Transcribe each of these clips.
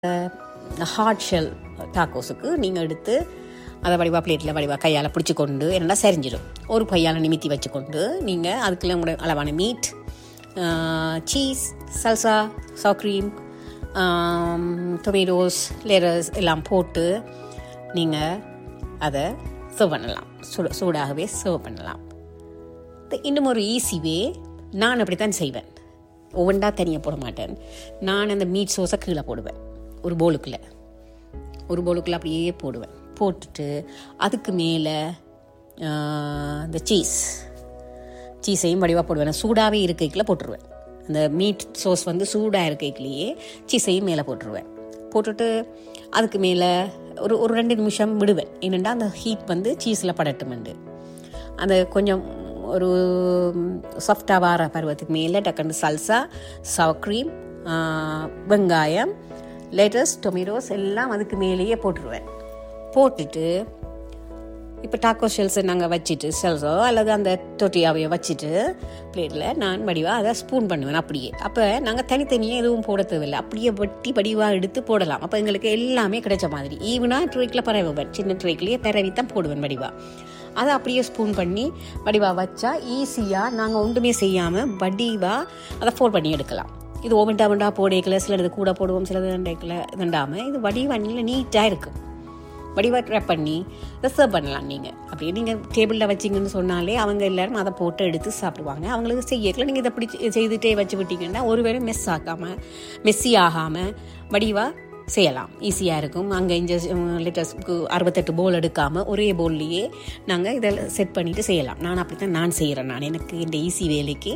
heart shell டாக்கோஸுக்கு நீங்கள் எடுத்து அதை வடிவா பிளேட்டில் வடிவா கையால் பிடிச்சி கொண்டு என்னடா சரிஞ்சிடும் ஒரு கையால் நிமித்தி வச்சுக்கொண்டு நீங்கள் அதுக்குள்ள உங்களோட அளவான meat cheese salsa sour cream tomatoes lettuce எல்லாம் போட்டு நீங்கள் அதை சர்வ் பண்ணலாம் சூட சூடாகவே சர்வ் பண்ணலாம் இன்னும் ஒரு ஈஸி வே நான் அப்படித்தான் செய்வேன் ஒவ்வொன்றா தனியாக போட மாட்டேன் நான் அந்த மீட் சோஸை கீழே போடுவேன் ஒரு போலுக்குள்ளே ஒரு போலுக்குள்ளே அப்படியே போடுவேன் போட்டுட்டு அதுக்கு மேலே இந்த சீஸ் சீஸையும் வடிவாக போடுவேன் நான் சூடாகவே இருக்கைக்குள்ள போட்டுருவேன் அந்த மீட் சோஸ் வந்து சூடாக இருக்கைக்குள்ளேயே சீஸையும் மேலே போட்டுருவேன் போட்டுட்டு அதுக்கு மேலே ஒரு ஒரு ரெண்டு நிமிஷம் விடுவேன் என்னென்னா அந்த ஹீட் வந்து சீஸில் படட்டுமெண்டு அந்த கொஞ்சம் ஒரு சாஃப்டாக வர பருவத்துக்கு மேலே டக்குன்னு சல்சா சவ் க்ரீம் வெங்காயம் லேட்டஸ் டொமேட்டோஸ் எல்லாம் அதுக்கு மேலேயே போட்டுருவேன் போட்டுட்டு இப்போ டாக்கோ ஷெல்ஸை நாங்கள் வச்சுட்டு ஷெல்ஸோ அல்லது அந்த தொட்டியாவையோ வச்சுட்டு பிளேட்டில் நான் வடிவாக அதை ஸ்பூன் பண்ணுவேன் அப்படியே அப்போ நாங்கள் தனித்தனியாக எதுவும் போட தேவையில்லை அப்படியே வெட்டி வடிவாக எடுத்து போடலாம் அப்போ எங்களுக்கு எல்லாமே கிடைச்ச மாதிரி ஈவனாக ட்ரேக்கில் பரவுவேன் சின்ன ட்ரேக்லேயே பரவி தான் போடுவேன் வடிவாக அதை அப்படியே ஸ்பூன் பண்ணி வடிவாக வச்சா ஈஸியாக நாங்கள் ஒன்றுமே செய்யாமல் வடிவாக அதை ஃபோல்ட் பண்ணி எடுக்கலாம் இது ஓவன்டா வண்டா போடைக்கல சிலது கூட போடுவோம் சிலது ரெண்டைக்கல இதுண்டாமல் இது வடிவண்ணில் நீட்டாக இருக்கும் வடிவாக ட்ரை பண்ணி ரிசர்வ் பண்ணலாம் நீங்கள் அப்படியே நீங்கள் டேபிளில் வச்சிங்கன்னு சொன்னாலே அவங்க எல்லோரும் அதை போட்டு எடுத்து சாப்பிடுவாங்க அவங்களுக்கு செய்யக்கல நீங்கள் இதை பிடிச்சி செய்துட்டே வச்சு விட்டீங்கன்னா ஒருவேளை மெஸ் ஆக்காமல் மெஸ்ஸி ஆகாமல் வடிவாக செய்யலாம் ஈஸியாக இருக்கும் அங்கே இங்கே லிட்டர்ஸ்க்கு அறுபத்தெட்டு போல் எடுக்காமல் ஒரே போல்லையே நாங்கள் இதை செட் பண்ணிவிட்டு செய்யலாம் நான் அப்படி தான் நான் செய்கிறேன் நான் எனக்கு இந்த ஈஸி வேலைக்கு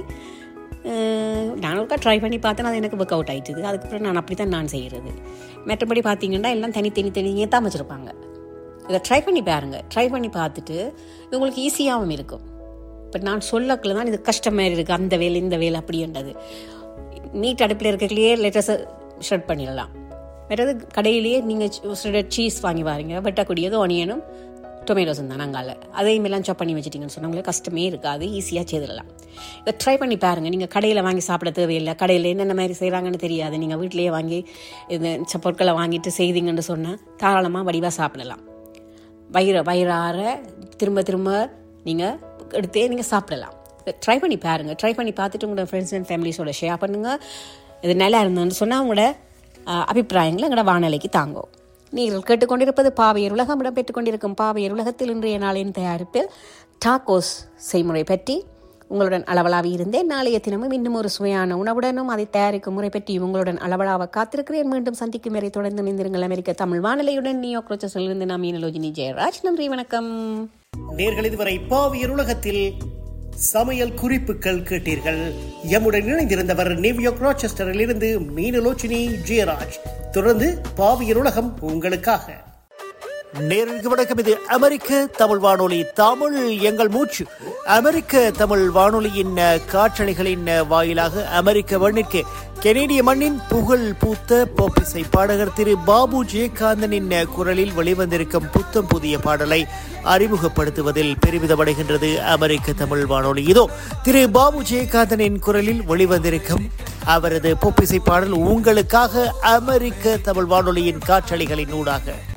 நான் ஒருக்கா ட்ரை பண்ணி பார்த்தேன் அது எனக்கு ஒர்க் அவுட் ஆயிடுது அதுக்கப்புறம் நான் அப்படி தான் நான் செய்கிறது மற்றபடி பார்த்தீங்கன்னா எல்லாம் தனி தனி தனியே தான் வச்சுருப்பாங்க இதை ட்ரை பண்ணி பாருங்கள் ட்ரை பண்ணி பார்த்துட்டு இது உங்களுக்கு ஈஸியாகவும் இருக்கும் இப்போ நான் சொல்லக்குள்ள தான் இது கஷ்டமாக இருக்குது அந்த வேலை இந்த வேலை அப்படின்றது நீட் அடுப்பில் இருக்கிறதுலையே லேட்டஸ்ட் ஷட் பண்ணிடலாம் வேறது கடையிலேயே நீங்கள் ஷ்ரெடட் சீஸ் வாங்கி வாரீங்க வெட்டக்கூடியது ஒனியனும் டொமேட்டோஸும் தான் நாங்கள் அதையும் எல்லாம் சாப் பண்ணி வச்சிட்டிங்கன்னு சொன்னாங்களே கஷ்டமே இருக்காது ஈஸியாக செய்திடலாம் இதை ட்ரை பண்ணி பாருங்கள் நீங்கள் கடையில் வாங்கி சாப்பிட தேவையில்லை கடையில் என்னென்ன மாதிரி செய்கிறாங்கன்னு தெரியாது நீங்கள் வீட்டிலேயே வாங்கி இந்த பொருட்களை வாங்கிட்டு செய்தீங்கன்னு சொன்னால் தாராளமாக வடிவாக சாப்பிடலாம் வயிறு வயிறார திரும்ப திரும்ப நீங்கள் எடுத்தே நீங்கள் சாப்பிடலாம் ட்ரை பண்ணி பாருங்கள் ட்ரை பண்ணி பார்த்துட்டு உங்களோட ஃப்ரெண்ட்ஸ் அண்ட் ஃபேமிலிஸோட ஷேர் பண்ணுங்கள் இது நல்லா இருந்ததுன்னு சொன்னால் உங்களோட அபிப்பிராயங்களை எங்களோட வானிலைக்கு தாங்கும் நீங்கள் கேட்டுக்கொண்டிருப்பது பாவையர் உலகம் இடம்பெற்றுக் கொண்டிருக்கும் பாவையர் உலகத்தில் இன்றைய நாளின் தயாரிப்பில் டாக்கோஸ் செய்முறை பற்றி உங்களுடன் அளவலாவி இருந்தேன் நாளைய தினமும் இன்னும் ஒரு சுவையான உணவுடனும் அதை தயாரிக்கும் முறை பற்றி உங்களுடன் அளவலாக காத்திருக்கிறேன் மீண்டும் சந்திக்கும் வரை தொடர்ந்து நிந்திருங்கள் அமெரிக்க தமிழ் வானிலையுடன் நியோ குரோச்சஸில் இருந்து நாம் மீனலோஜினி ஜெயராஜ் நன்றி வணக்கம் நேர்கள் இதுவரை பாவியர் உலகத்தில் சமையல் குறிப்புகள் கேட்டீர்கள் எம்முடன் இணைந்திருந்தவர் நியூயார்க் ராச்செஸ்டரில் இருந்து மீனலோச்சினி ஜெயராஜ் தொடர்ந்து பாவியர் உலகம் உங்களுக்காக நேருக்கு வணக்கம் இது அமெரிக்க தமிழ் வானொலி தமிழ் எங்கள் மூச்சு அமெரிக்க தமிழ் வானொலியின் காற்றலைகளின் வாயிலாக அமெரிக்க மண்ணிற்கு கெனேடிய மண்ணின் புகழ் பூத்த போப்பிசை பாடகர் திரு பாபு ஜெயகாந்தனின் குரலில் வெளிவந்திருக்கும் புத்தம் புதிய பாடலை அறிமுகப்படுத்துவதில் பெருமிதமடைகின்றது அமெரிக்க தமிழ் வானொலி இதோ திரு பாபு ஜெயகாந்தனின் குரலில் வெளிவந்திருக்கும் அவரது பொப்பிசை பாடல் உங்களுக்காக அமெரிக்க தமிழ் வானொலியின் காற்றலைகளின் ஊடாக